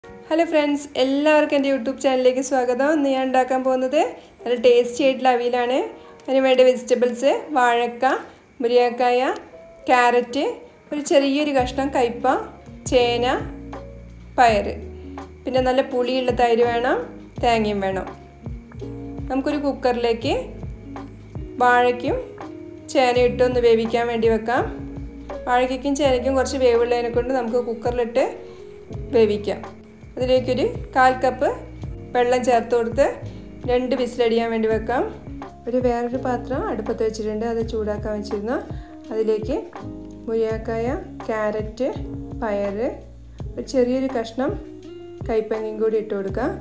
hello friends എല്ലാവർക്കും എൻ്റെ YouTube ചാനലിലേക്ക് സ്വാഗതം ഇന്ന് ഞാൻ ഉണ്ടാക്കാൻ പോകുന്നത് നല്ല ടേസ്റ്റി ആയിട്ടുള്ള അവിയലാണ് അതിന് വേണ്ട വെജിറ്റബിൾസ് വാഴക്ക മുരിങ്ങക്കായ ക്യാരറ്റ് ഒരു ചെറിയൊരു കഷ്ണം കയ്പ ചേന പയർ പിന്നെ നല്ല പുളിയുള്ള തൈര് വേണം തേങ്ങയും വേണം നമുക്കൊരു കുക്കറിലേക്ക് വാഴയ്ക്കും ചേനയും ഇട്ടൊന്ന് വേവിക്കാൻ വേണ്ടി വെക്കാം വാഴയ്ക്കും ചേനയ്ക്കും കുറച്ച് വേവുള്ളതിനെ കൊണ്ട് നമുക്ക് കുക്കറിലിട്ട് വേവിക്കാം അതിലേക്കൊരു കാൽ കപ്പ് വെള്ളം ചേർത്ത് കൊടുത്ത് രണ്ട് വിസിലടിയാൻ വേണ്ടി വെക്കാം ഒരു വേറൊരു പാത്രം അടുപ്പത്ത് വെച്ചിട്ടുണ്ട് അത് ചൂടാക്കാൻ വെച്ചിരുന്നു അതിലേക്ക് മുരിങ്ങക്കായ ക്യാരറ്റ് പയർ ഒരു ചെറിയൊരു കഷ്ണം കൈപ്പങ്ങയും കൂടി ഇട്ട് കൊടുക്കാം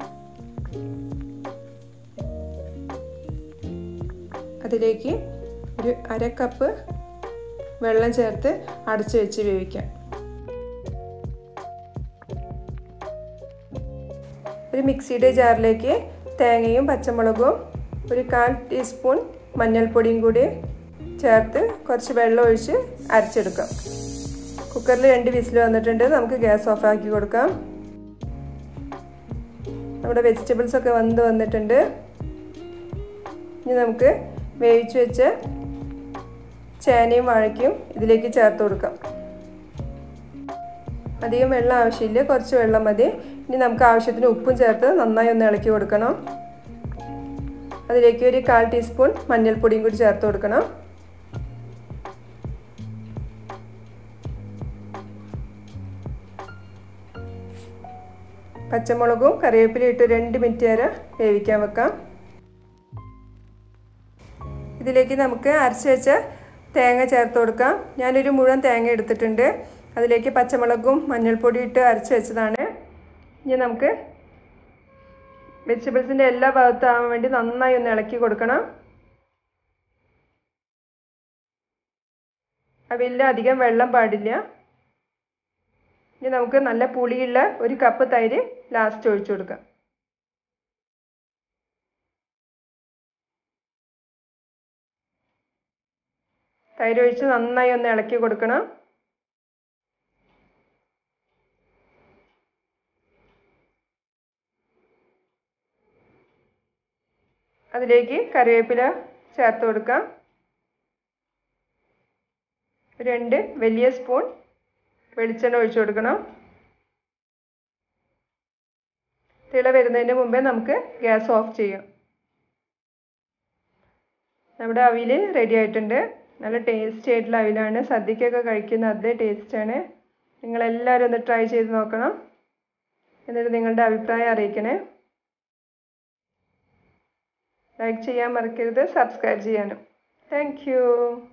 അതിലേക്ക് ഒരു അര കപ്പ് വെള്ളം ചേർത്ത് അടച്ചു വെച്ച് വേവിക്കാം ഒരു മിക്സിയുടെ ജാറിലേക്ക് തേങ്ങയും പച്ചമുളകും ഒരു കാൽ ടീസ്പൂൺ മഞ്ഞൾപ്പൊടിയും കൂടി ചേർത്ത് കുറച്ച് വെള്ളം ഒഴിച്ച് അരച്ചെടുക്കാം കുക്കറിൽ രണ്ട് വിസിൽ വന്നിട്ടുണ്ട് നമുക്ക് ഗ്യാസ് ഓഫ് ആക്കി കൊടുക്കാം നമ്മുടെ വെജിറ്റബിൾസ് ഒക്കെ വന്ന് വന്നിട്ടുണ്ട് ഇനി നമുക്ക് വേവിച്ച് വെച്ച ചേനയും വാഴയ്ക്കും ഇതിലേക്ക് ചേർത്ത് കൊടുക്കാം അധികം വെള്ളം ആവശ്യമില്ല കുറച്ച് വെള്ളം മതി ഇനി നമുക്ക് ആവശ്യത്തിന് ഉപ്പും ചേർത്ത് നന്നായി ഒന്ന് ഇളക്കി കൊടുക്കണം അതിലേക്ക് ഒരു കാൽ ടീസ്പൂൺ മഞ്ഞൾപ്പൊടിയും കൂടി ചേർത്ത് കൊടുക്കണം പച്ചമുളകും കറിവേപ്പിലയും ഇട്ട് രണ്ട് മിനിറ്റ് നേരം വേവിക്കാൻ വെക്കാം ഇതിലേക്ക് നമുക്ക് അരച്ച് വെച്ച തേങ്ങ ചേർത്ത് കൊടുക്കാം ഞാനൊരു മുഴുവൻ തേങ്ങ എടുത്തിട്ടുണ്ട് അതിലേക്ക് പച്ചമുളകും മഞ്ഞൾപ്പൊടി ഇട്ട് അരച്ച് വെച്ചതാണ് ഇനി നമുക്ക് വെജിറ്റബിൾസിൻ്റെ എല്ലാ ഭാഗത്തും ആവാൻ വേണ്ടി നന്നായി ഒന്ന് ഇളക്കി കൊടുക്കണം അവയിൽ അധികം വെള്ളം പാടില്ല ഇനി നമുക്ക് നല്ല പുളിയുള്ള ഒരു കപ്പ് തൈര് ലാസ്റ്റ് ഒഴിച്ചു കൊടുക്കാം തൈര് ഒഴിച്ച് നന്നായി ഒന്ന് ഇളക്കി കൊടുക്കണം അതിലേക്ക് കറിവേപ്പില ചേർത്ത് കൊടുക്കാം രണ്ട് വലിയ സ്പൂൺ വെളിച്ചെണ്ണ ഒഴിച്ചു കൊടുക്കണം തിള വരുന്നതിന് മുമ്പേ നമുക്ക് ഗ്യാസ് ഓഫ് ചെയ്യാം നമ്മുടെ അവിൽ റെഡി ആയിട്ടുണ്ട് നല്ല ടേസ്റ്റി ആയിട്ടുള്ള അവിലാണ് സദ്യക്കൊക്കെ കഴിക്കുന്ന അതേ ടേസ്റ്റാണ് നിങ്ങളെല്ലാവരും ഒന്ന് ട്രൈ ചെയ്ത് നോക്കണം എന്നിട്ട് നിങ്ങളുടെ അഭിപ്രായം അറിയിക്കണേ ലൈക്ക് ചെയ്യാൻ മറക്കരുത് സബ്സ്ക്രൈബ് ചെയ്യാനും താങ്ക്